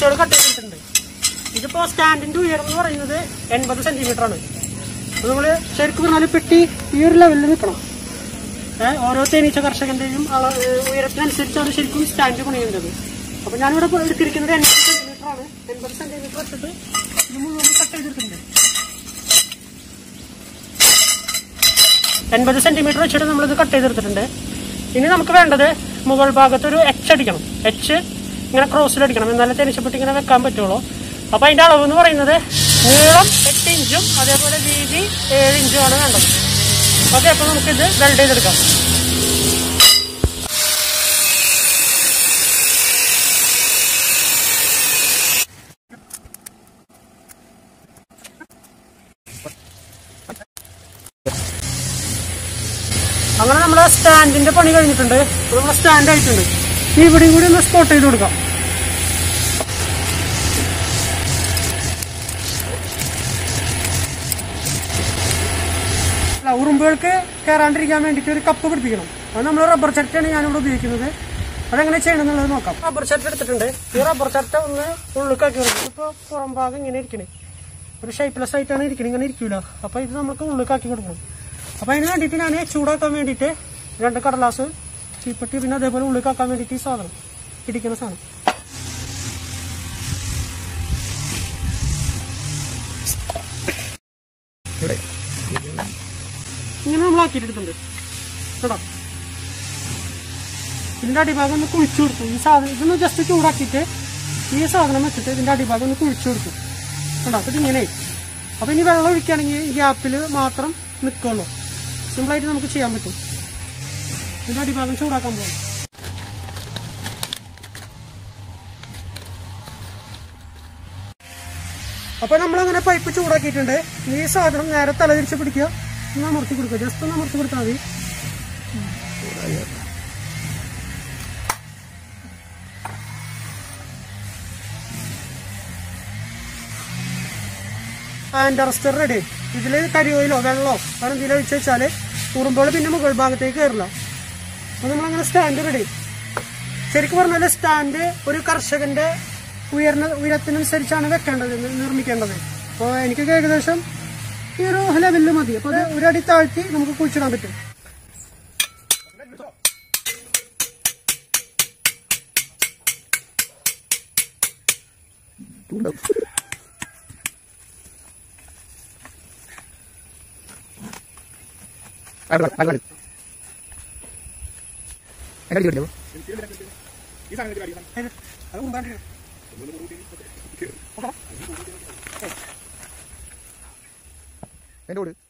പീസുകൾ കട്ട് ചെയ്തിട്ടുണ്ട് ഇതിപ്പോ സ്റ്റാൻഡിന്റെ ഉയരം എന്ന് പറയുന്നത് എൺപത് സെന്റിമീറ്റർ ആണ് അപ്പൊ നമ്മള് ശരിക്കും പറഞ്ഞാൽ പെട്ടി ഈ ഒരു ലെവലിൽ നിൽക്കണം ഏഹ് ഓരോ തേനീച്ച കർഷകന്റെയും അള- ഏഹ് ഉയരത്തിനനുസരിച്ചാണ് ശരിക്കും സ്റ്റാൻഡ് പണിയേണ്ടത് അപ്പൊ ഞാനിവിടെ ഇപ്പോൾ എടുത്തിരിക്കുന്നത് എൺപത് സെന്റിമീറ്റർ ആണ് എൺപത് സെന്റിമീറ്റർ വെച്ചിട്ട് ഇത് മുഴുവൻ കട്ട് ചെയ്തിട്ടുണ്ട് എൺപത് സെന്റിമീറ്റർ വെച്ചിട്ട് നമ്മളിത് കട്ട് ചെയ്തെടുത്തിട്ടുണ്ട് ഇനി നമുക്ക് വേണ്ടത് മുകൾ ഭാഗത്ത് ഒരു എച്ച് അടിക്കണം എച്ച് ഇങ്ങനെ ക്രോസിൽ അടിക്കണം എന്നാലേ തേനീച്ചപ്പെട്ടി ഇങ്ങനെ വെക്കാൻ പറ്റുള്ളൂ അപ്പൊ അതിന്റെ അളവ് എന്ന് പറയുന്നത് നീളം എട്ട് ഇഞ്ചും അതേപോലെ വീതി ഏഴ് ഇഞ്ചും ആണ് വേണ്ടത് ഓക്കെ അപ്പൊ നമുക്കിത് വെൽഡ് ചെയ്തെടുക്കാം അങ്ങനെ നമ്മളെ സ്റ്റാൻഡിന്റെ പണി കഴിഞ്ഞിട്ടുണ്ട് ഇപ്പൊ നമ്മളെ സ്റ്റാൻഡ് ആയിട്ടുണ്ട് ഇനി ഇവിടെയും കൂടി ഒന്ന് സ്പോട്ട് ചെയ്ത് കൊടുക്കാം അല്ല, ഉറുമ്പുകൾക്ക് കയറാണ്ടിരിക്കാൻ വേണ്ടിയിട്ട് ഒരു കപ്പ് പിടിപ്പിക്കണം അത് നമ്മൾ റബ്ബർ ചട്ടയാണ് ഞാനിവിടെ ഉപയോഗിക്കുന്നത് അതെങ്ങനെ ചെയ്യണം എന്നുള്ളത് നോക്കാം റബ്ബർ ചട്ട എടുത്തിട്ടുണ്ട് ഈ റബ്ബർ ചട്ട ഒന്ന് ഉള്ളിക്കാക്കി കൊടുക്കും ഇപ്പൊ പുറം ഭാഗം ഇങ്ങനെ ഇരിക്കണേ ഒരു ഷേപ്പ്ലെസ് ആയിട്ടാണ് ഇരിക്കണേ ഇങ്ങനെ ഇരിക്കൂല അപ്പൊ ഇത് നമുക്ക് ഉള്ളിക്കാക്കി കൊടുക്കണം അപ്പൊ അതിന് വേണ്ടിയിട്ട് ഞാൻ ചൂടാക്കാൻ വേണ്ടിയിട്ട് രണ്ട് കടലാസ് ചീപ്പട്ടി പിന്നെ അതേപോലെ ഉള്ളിക്കാക്കാൻ വേണ്ടിയിട്ട് ഈ സാധനം ഇടിക്കുന്ന സാധനം ഇങ്ങനെ നമ്മൾ ആക്കിയിട്ടുണ്ട് കേട്ടോ ഇതിന്റെ അടിഭാഗം ഒന്ന് കുഴിച്ചു കൊടുത്തു ഈ സാധനം ഇതൊന്ന് ജസ്റ്റ് ചൂടാക്കിയിട്ട് ഈ സാധനം വെച്ചിട്ട് ഇതിന്റെ അടിഭാഗം ഒന്ന് കുഴിച്ചു കൊടുത്തു കേട്ടോ അപ്പൊ ഇതിങ്ങനെ അപ്പൊ ഇനി വെള്ളം ഒഴിക്കുകയാണെങ്കിൽ ഈ ഗ്യാപ്പിൽ മാത്രം നിൽക്കുള്ളൂ സിമ്പിളായിട്ട് നമുക്ക് ചെയ്യാൻ പറ്റും ഇതിന്റെ അടിഭാഗം ചൂടാക്കാൻ പോകും അപ്പൊ നമ്മളങ്ങനെ പൈപ്പ് ചൂടാക്കിയിട്ടുണ്ട് ഈ സാധനം നേരെ തലതിരിച്ച് പിടിക്കുക ഒന്ന് അമർത്തി കൊടുക്കുക ജസ്റ്റ് ഒന്ന് അമർത്തി കൊടുത്താൽ മതി ആൻഡ് അറസ്റ്റർ റെഡി ഇതിൽ കരിയോയിലോ വെള്ളമോ അങ്ങനെ എന്തെങ്കിലും ഒഴിച്ച് വെച്ചാല് ഉറുമ്പോൾ പിന്നെ മുകൾ ഭാഗത്തേക്ക് കയറില്ല അപ്പൊ നമ്മളങ്ങനെ സ്റ്റാൻഡ് റെഡി ശരിക്കും പറഞ്ഞാൽ സ്റ്റാൻഡ് ഒരു കർഷകന്റെ ഉയർന്ന ഉയരത്തിനനുസരിച്ചാണ് വെക്കേണ്ടത് നി- നിർമ്മിക്കേണ്ടത് അപ്പോൾ എനിക്ക് ഏകദേശം ഈ ഒരു ലെവലിൽ മതി അപ്പോൾ അത് ഒരടി താഴ്ത്തി നമുക്ക് കുഴിച്ചിടാൻ പറ്റും അത് മുമ്പാണ്ട് എന്റെ കൂടെ